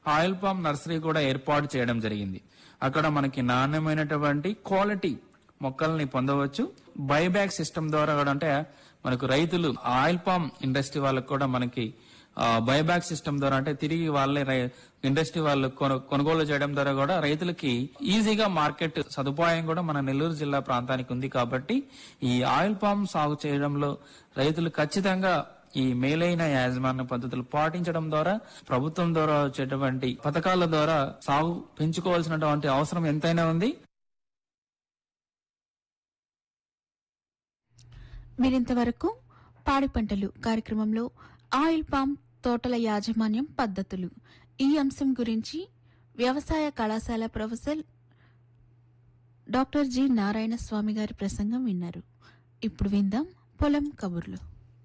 oil palm nursery కూడా ఏర్పాటు చేయడం జరిగింది అక్కడ మనకి నాణ్యమైనటువంటి క్వాలిటీ మొక్కల్ని పొందవచ్చు బైబ్యాక్ సిస్టమ్ ద్వారా కూడా అంటే మనకు రైతులు ఆయిల్ పామ్ ఇండస్ట్రీ వాళ్ళకి కూడా మనకి బైబ్యాక్ సిస్టమ్ ద్వారా అంటే తిరిగి వాళ్ళే రై- ఇండస్ట్రీ వాళ్ళు కొను- కొనుగోలు చేయడం ద్వారా కూడా రైతులకి ఈజీగా మార్కెట్ సదుపాయం కూడా మన నెల్లూరు జిల్లా ప్రాంతానికి ఉంది కాబట్టి ఈ ఆయిల్ పామ్ సాగు చేయడంలో రైతులు ఖచ్చితంగా ఈ మేలైన యాజమాన్య పద్ధతులు పాటించడం ద్వారా ప్రభుత్వం ద్వారా వచ్చేటువంటి పథకాల ద్వారా సాగు పెంచుకోవాల్సినటువంటి అవసరం ఎంతైనా ఉంది మీరింతవరకు పాడి పంటలు కార్యక్రమంలో ఆయిల్ పామ్ తోటల యాజమాన్యం పద్ధతులు ఈ అంశం గురించి వ్యవసాయ కళాశాల professor doctor G Narayana Swamy గారి ప్రసంగం విన్నారు ఇప్పుడు విందాం పొలం కబుర్లు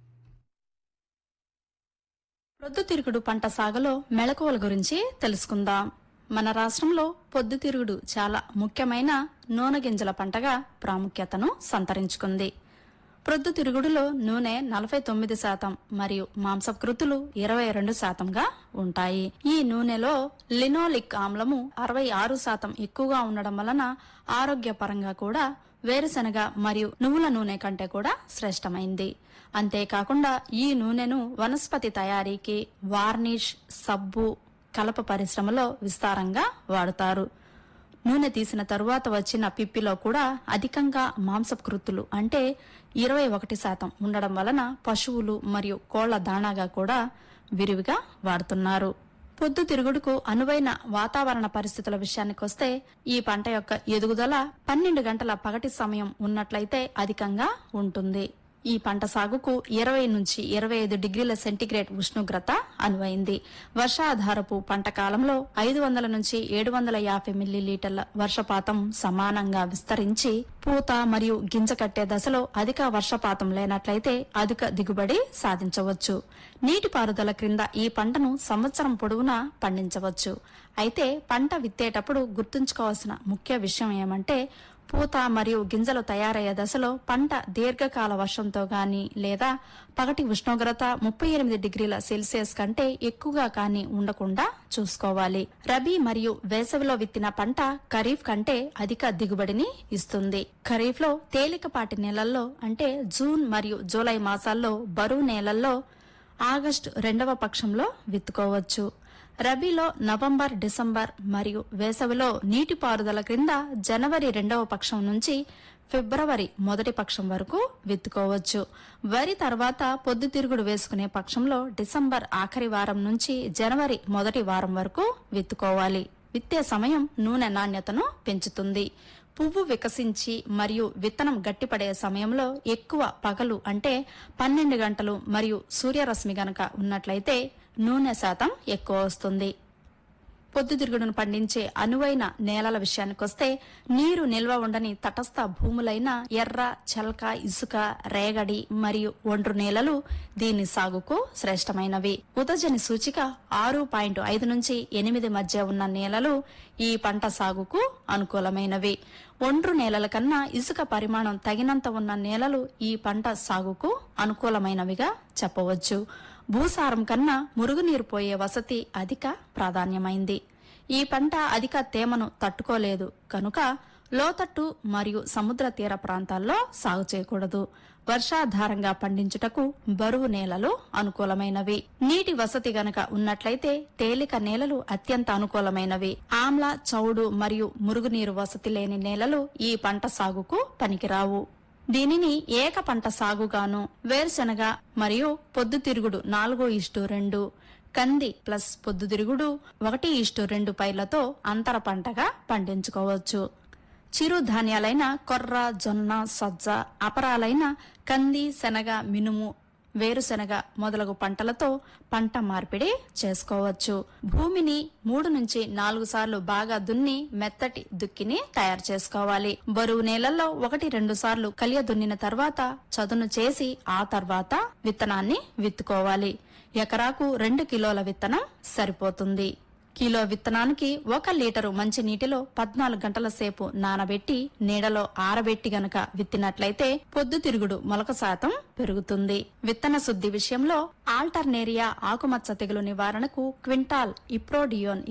ప్రొద్దుతిరుగుడు పంట సాగులో మెళకువల గురించి తెలుసుకుందాం మన రాష్ట్రంలో పొద్దుతిరుగుడు చాలా ముఖ్యమైన నూనె గింజల పంటగా ప్రాముఖ్యతను సంతరించుకుంది ప్రొద్దుతిరుగుడులో నూనె నలభై తొమ్మిది శాతం మరియు మాంసకృతులు ఇరవై రెండు శాతంగా ఉంటాయి ఈ నూనెలో లినోలిక్ ఆమ్లము అరవై ఆరు శాతం ఎక్కువగా ఉండడం వలన ఆరోగ్యపరంగా కూడా వేరుశనగ మరియు నువ్వుల నూనె కంటే కూడా శ్రేష్టమైంది అంతేకాకుండా ఈ నూనెను వనస్పతి తయారీకి వార్నిష్ సబ్బు కలప పరిశ్రమలో విస్తారంగా వాడుతారు నూనె తీసిన తరువాత వచ్చిన పిప్పిలో కూడా అధికంగా మాంసకృతులు అంటే ఇరవై ఒకటి శాతం ఉండడం వలన పశువులు మరియు కోళ్ల దాణాగా కూడా విరివిగా వాడుతున్నారు పొద్దుతిరుగుడుకు అనువైన వాతావరణ పరిస్థితుల విషయానికొస్తే ఈ పంట యొక్క ఎదుగుదల పన్నెండు గంటల పగటి సమయం ఉన్నట్లయితే అధికంగా ఉంటుంది ఈ పంట సాగుకు ఇరవై నుంచి ఇరవై ఐదు డిగ్రీల సెంటీగ్రేడ్ ఉష్ణోగ్రత అనువైంది వర్షాధారపు పంట కాలంలో ఐదు వందల నుంచి ఏడు వందల యాభై మిల్లీలీటర్ల వర్షపాతం సమానంగా విస్తరించి పూత మరియు గింజ కట్టే దశలో అధిక వర్షపాతం లేనట్లయితే అధిక దిగుబడి సాధించవచ్చు నీటిపారుదల క్రింద ఈ పంటను సంవత్సరం పొడవునా పండించవచ్చు అయితే పంట విత్తేటప్పుడు గుర్తుంచుకోవాల్సిన ముఖ్య విషయం ఏమంటే పూత మరియు గింజలు తయారయ్యే దశలో పంట దీర్ఘకాల వర్షంతో గాని లేదా పగటి ఉష్ణోగ్రత ముప్పై ఎనిమిది డిగ్రీల సెల్సియస్ కంటే ఎక్కువగా కాని ఉండకుండా చూసుకోవాలి రబీ మరియు వేసవిలో విత్తిన పంట ఖరీఫ్ కంటే అధిక దిగుబడిని ఇస్తుంది ఖరీఫ్ లో తేలికపాటి నెలల్లో అంటే జూన్ మరియు జూలై మాసాల్లో బరువు నేలల్లో ఆగస్టు రెండవ పక్షంలో విత్తుకోవచ్చు రబీలో నవంబర్ డిసెంబర్ మరియు వేసవిలో నీటిపారుదల క్రింద జనవరి రెండవ పక్షం నుంచి ఫిబ్రవరి మొదటి పక్షం వరకు విత్తుకోవచ్చు వరి తర్వాత పొద్దుతిరుగుడు వేసుకునే పక్షంలో డిసెంబర్ ఆఖరి వారం నుంచి జనవరి మొదటి వారం వరకు విత్తుకోవాలి విత్తే సమయం నూనె నాణ్యతను పెంచుతుంది పువ్వు వికసించి మరియు విత్తనం గట్టిపడే సమయంలో ఎక్కువ పగలు అంటే పన్నెండు గంటలు మరియు సూర్యరశ్మి గనక ఉన్నట్లయితే నూనె శాతం ఎక్కువ వస్తుంది పొద్దుతిరుగుడును పండించే అనువైన నేలల విషయానికొస్తే నీరు నిల్వ ఉండని తటస్థ భూములైన ఎర్ర చల్క ఇసుక రేగడి మరియు ఒండ్రు నేలలు దీని సాగుకు శ్రేష్టమైనవి ఉదజని సూచిక ఆరు పాయింట్ ఐదు నుంచి ఎనిమిది మధ్య ఉన్న నేలలు ఈ పంట సాగుకు అనుకూలమైనవి ఒండ్రు నేలల కన్నా ఇసుక పరిమాణం తగినంత ఉన్న నేలలు ఈ పంట సాగుకు అనుకూలమైనవిగా చెప్పవచ్చు భూసారం కన్నా మురుగునీరు పోయే వసతి అధిక ప్రాధాన్యమైంది ఈ పంట అధిక తేమను తట్టుకోలేదు కనుక లోతట్టు మరియు సముద్ర తీర ప్రాంతాల్లో సాగు చేయకూడదు వర్షాధారంగా పండించుటకు బరువు నేలలు అనుకూలమైనవి నీటి వసతి గనక ఉన్నట్లయితే తేలిక నేలలు అత్యంత అనుకూలమైనవి ఆమ్ల చౌడు మరియు మురుగునీరు వసతి లేని నేలలు ఈ పంట సాగుకు పనికిరావు దీనిని ఏక పంట సాగుగాను వేరుశనగ మరియు పొద్దుతిరుగుడు నాలుగు ఇష్టు రెండు కంది ప్లస్ పొద్దుతిరుగుడు ఒకటి ఇష్టు రెండు పైర్లతో అంతర పంటగా పండించుకోవచ్చు చిరు ధాన్యాలైన కొర్ర జొన్న సజ్జ అపరాలైన కంది శనగ మినుము వేరుశనగ మొదలగు పంటలతో పంట మార్పిడి చేసుకోవచ్చు భూమిని మూడు నుంచి నాలుగు సార్లు బాగా దున్ని మెత్తటి దుక్కిని తయారు చేసుకోవాలి బరువు నేలల్లో ఒకటి రెండు సార్లు కలియ దున్నిన తర్వాత చదును చేసి ఆ తర్వాత విత్తనాన్ని విత్తుకోవాలి ఎకరాకు రెండు కిలోల విత్తనం సరిపోతుంది కిలో విత్తనానికి ఒక లీటరు మంచి నీటిలో పద్నాలుగు గంటల సేపు నానబెట్టి నీడలో ఆరబెట్టి గనక విత్తినట్లయితే పొద్దుతిరుగుడు మొలక శాతం పెరుగుతుంది విత్తన శుద్ధి విషయంలో ఆల్టర్నేరియా ఆకుమచ్చ తెగులు నివారణకు క్వింటాల్ ఇప్రోడియోన్